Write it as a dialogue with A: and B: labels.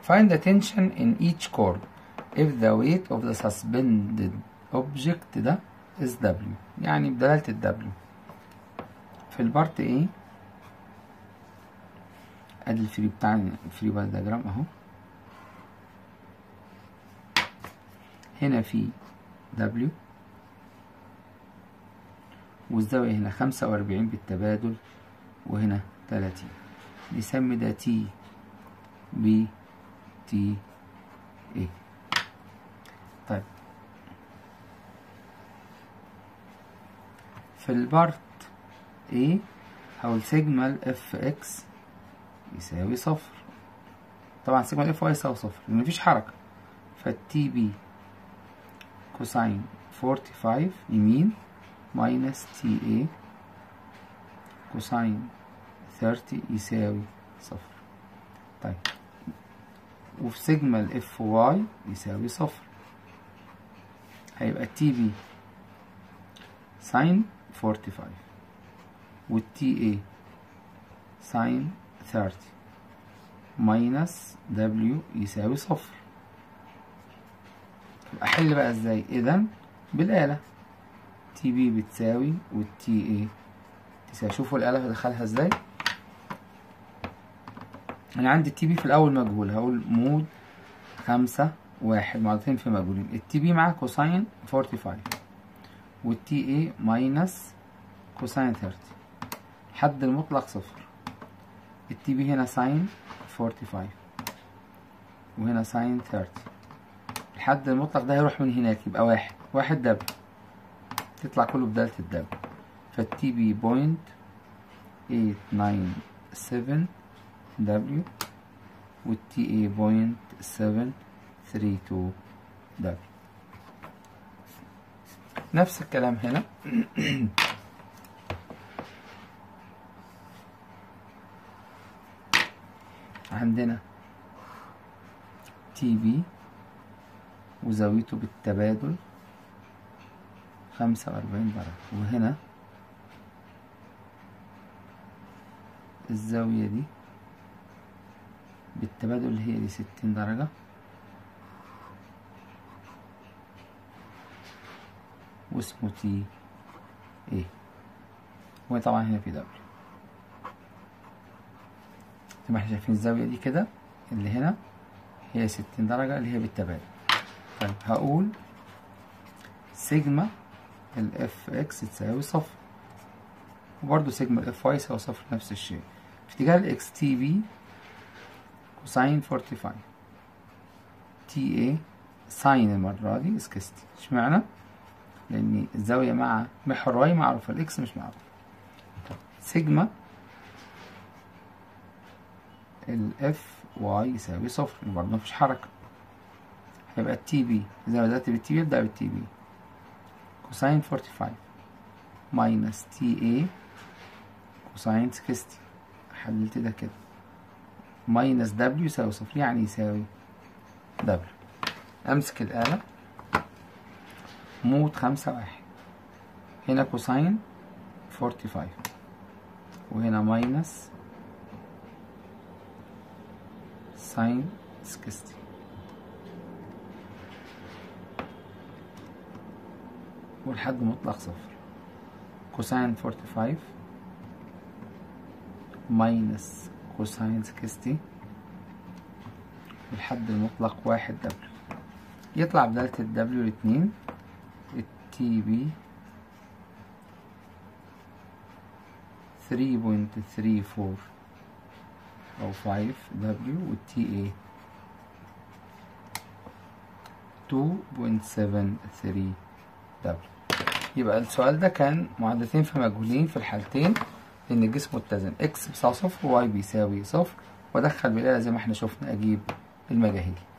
A: find the tension in each cord if the weight of the suspended object ده is W يعني بدلالة ال W في البارت A ادي الفري بتاعنا الفري بار دياجرام اهو هنا في W والزاوية هنا خمسة وأربعين بالتبادل وهنا تلاتين نسمي ده تي بي تي ايه طيب في البارت A هقول سيجما الاف اكس يساوي صفر طبعا سيجما الاف واي يساوي صفر لان مفيش حركة فالتي بي كوساين فورتي فايف يمين ماينس تي اي كوساين ثيرتي يساوي صفر طيب وفي سيجما الاف واي يساوي صفر هيبقى التي بي ساين فورتي فايف والتي اي ساين ثيرتي ماينس دبليو يساوي صفر احل بقى ازاي اذا بالآلة تي بي بتساوي والتي اي تساوي شوفوا الآلة هدخلها ازاي انا عندي التي بي في الاول مجهول هقول مود خمسة واحد معادلتين في مجهولين التي بي مع كوساين فورتي فايف والتي اي ماينس كوساين ثيرتي حد المطلق صفر التي بي هنا ساين فورتي فايف وهنا ساين ثيرتي الحد المطلق ده هيروح من هناك يبقى واحد واحد دبل تطلع كله بدالة الدبل فالتي بي بوينت ايت ناين سفن دبليو والتي اي بوينت سفن ثري تو دبليو نفس الكلام هنا عندنا تي بي وزاويته بالتبادل خمسة وأربعين درجة وهنا الزاوية دي بالتبادل اللي هي دي ستين درجة واسمه تي ايه وطبعا هنا في دبليو زي ما احنا شايفين الزاوية دي كده اللي هنا هي ستين درجة اللي هي بالتبادل طيب هقول سيجما الاف اكس تساوي صفر وبرضه سيجما الاف واي يساوي صفر نفس الشيء في اتجاه الاكس تي بي كوساين فورتي فايف تي اي ساين المرة دي اسكستي اشمعنى؟ لأن الزاوية مع محور واي معروفة الإكس مش معروفة سيجما الإف واي يساوي صفر برضه مفيش حركة هيبقى التي بي زي ما بدأت بالتي بي ابدأ بالتي بي كوساين فورتي فايف ماينس تي اي كوساين سكستي حللت ده كده ماينس دبليو يساوي صفر يعني يساوي دبليو أمسك الآلة مود خمسة واحد هنا كوساين فورتي فايف وهنا ماينس ساين سكستي والحد مطلق صفر كوساين فورتي فايف ماينس كوساين سكستي والحد المطلق واحد دبليو يطلع بدالة الدبليو الاتنين التي بي ثري بوينت ثري فور أو فايف دبليو والتي اي تو بوينت سفن ثري دبليو يبقى السؤال ده كان معادلتين في مجهولين في الحالتين لأن الجسم متزن اكس بيساوي صفر وواي بيساوي صفر وأدخل بالآلة زي ما احنا شفنا أجيب المجاهيل